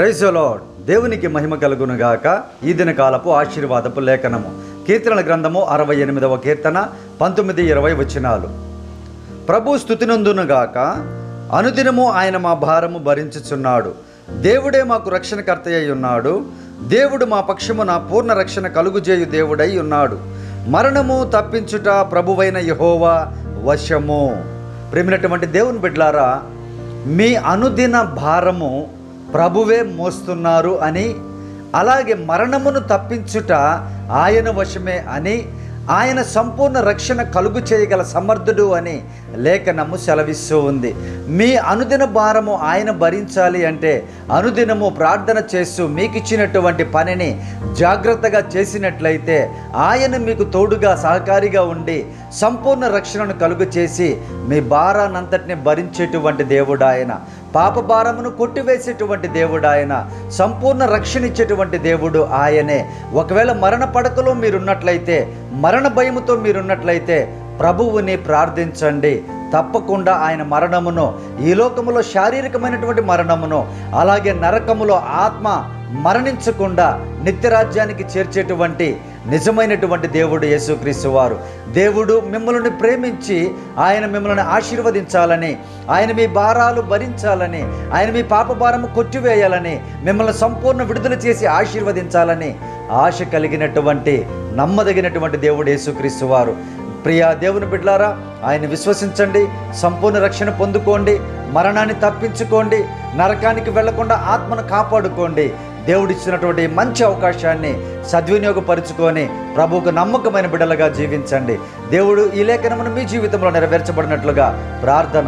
praise lord దేవునికి మహిమ కలుగునుగాక ఈ దిన కాలపు ఆశీర్వాదపు లేఖనము కీర్తనల గ్రంథము అరవై ఎనిమిదవ కీర్తన పంతొమ్మిది ఇరవై వచనాలు ప్రభు స్థుతినందునుగాక అనుదినము ఆయన మా భారము భరించుచున్నాడు దేవుడే మాకు రక్షణకర్త అయి ఉన్నాడు దేవుడు మా పక్షమున పూర్ణ రక్షణ కలుగుజేయు దేవుడై ఉన్నాడు మరణము తప్పించుట ప్రభువైన యహోవా వశము ప్రేమినటువంటి దేవుని బిడ్లారా మీ అనుదిన భారము ప్రభువే మోస్తున్నారు అని అలాగే మరణమును తప్పించుట ఆయన వశమే అని ఆయన సంపూర్ణ రక్షణ కలుగు చేయగల సమర్థుడు అని లేఖనము సెలవిస్తూ ఉంది మీ అనుదిన భారము ఆయన భరించాలి అంటే అనుదినము ప్రార్థన చేస్తూ మీకు ఇచ్చినటువంటి పనిని జాగ్రత్తగా చేసినట్లయితే ఆయన మీకు తోడుగా సహకారిగా ఉండి సంపూర్ణ రక్షణను కలుగు చేసి మీ భారానంతటిని భరించేటువంటి దేవుడు ఆయన పాప భారమును కొట్టివేసేటువంటి దేవుడు ఆయన సంపూర్ణ రక్షణ ఇచ్చేటువంటి దేవుడు ఆయనే ఒకవేళ మరణ పడకలో మీరున్నట్లయితే మరణ భయముతో మీరున్నట్లయితే ప్రభువుని ప్రార్థించండి తప్పకుండా ఆయన మరణమును ఈ లోకములో శారీరకమైనటువంటి మరణమును అలాగే నరకములో ఆత్మ మరణించకుండా నిత్యరాజ్యానికి చేర్చేటువంటి నిజమైనటువంటి దేవుడు యేసుక్రీస్తు వారు దేవుడు మిమ్మల్ని ప్రేమించి ఆయన మిమ్మల్ని ఆశీర్వదించాలని ఆయన మీ భారాలు భరించాలని ఆయన మీ పాప భారము కొట్టివేయాలని మిమ్మల్ని సంపూర్ణ విడుదల చేసి ఆశీర్వదించాలని ఆశ కలిగినటువంటి నమ్మదగినటువంటి దేవుడు యేసుక్రీస్తు వారు ప్రియా దేవుని బిడ్లారా ఆయన విశ్వసించండి సంపూర్ణ రక్షణ పొందుకోండి మరణాన్ని తప్పించుకోండి నరకానికి వెళ్లకుండా ఆత్మను కాపాడుకోండి దేవుడిచ్చినటువంటి మంచి అవకాశాన్ని సద్వినియోగపరుచుకొని ప్రభువుకు నమ్మకమైన బిడ్డలుగా జీవించండి దేవుడు ఈ లేఖనమును మీ జీవితంలో నెరవేర్చబడినట్లుగా ప్రార్థన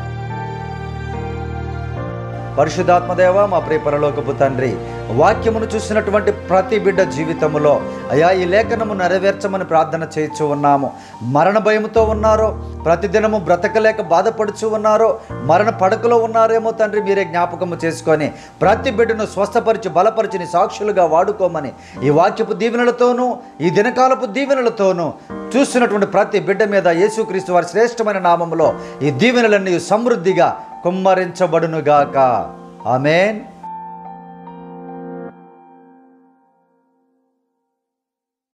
పరిశుద్ధాత్మదేవ మా ప్రియ పరలోకపు తండ్రి వాక్యమును చూసినటువంటి ప్రతి బిడ్డ జీవితములో అయా ఈ లేఖనము నెరవేర్చమని ప్రార్థన చేయించు ఉన్నాము మరణ భయముతో ఉన్నారో ప్రతిదినము బ్రతకలేక బాధపడుచు ఉన్నారో మరణ పడకలో ఉన్నారేమో తండ్రి మీరే జ్ఞాపకము చేసుకొని ప్రతి బిడ్డను స్వస్థపరిచి బలపరిచి సాక్షులుగా వాడుకోమని ఈ వాక్యపు దీవెనలతోనూ ఈ దినకాలపు దీవెనలతోనూ చూస్తున్నటువంటి ప్రతి బిడ్డ మీద యేసుక్రీస్తు వారి శ్రేష్టమైన నామములో ఈ దీవెనలన్నీ సమృద్ధిగా కుమ్మరించబడునుగాక ఆమెన్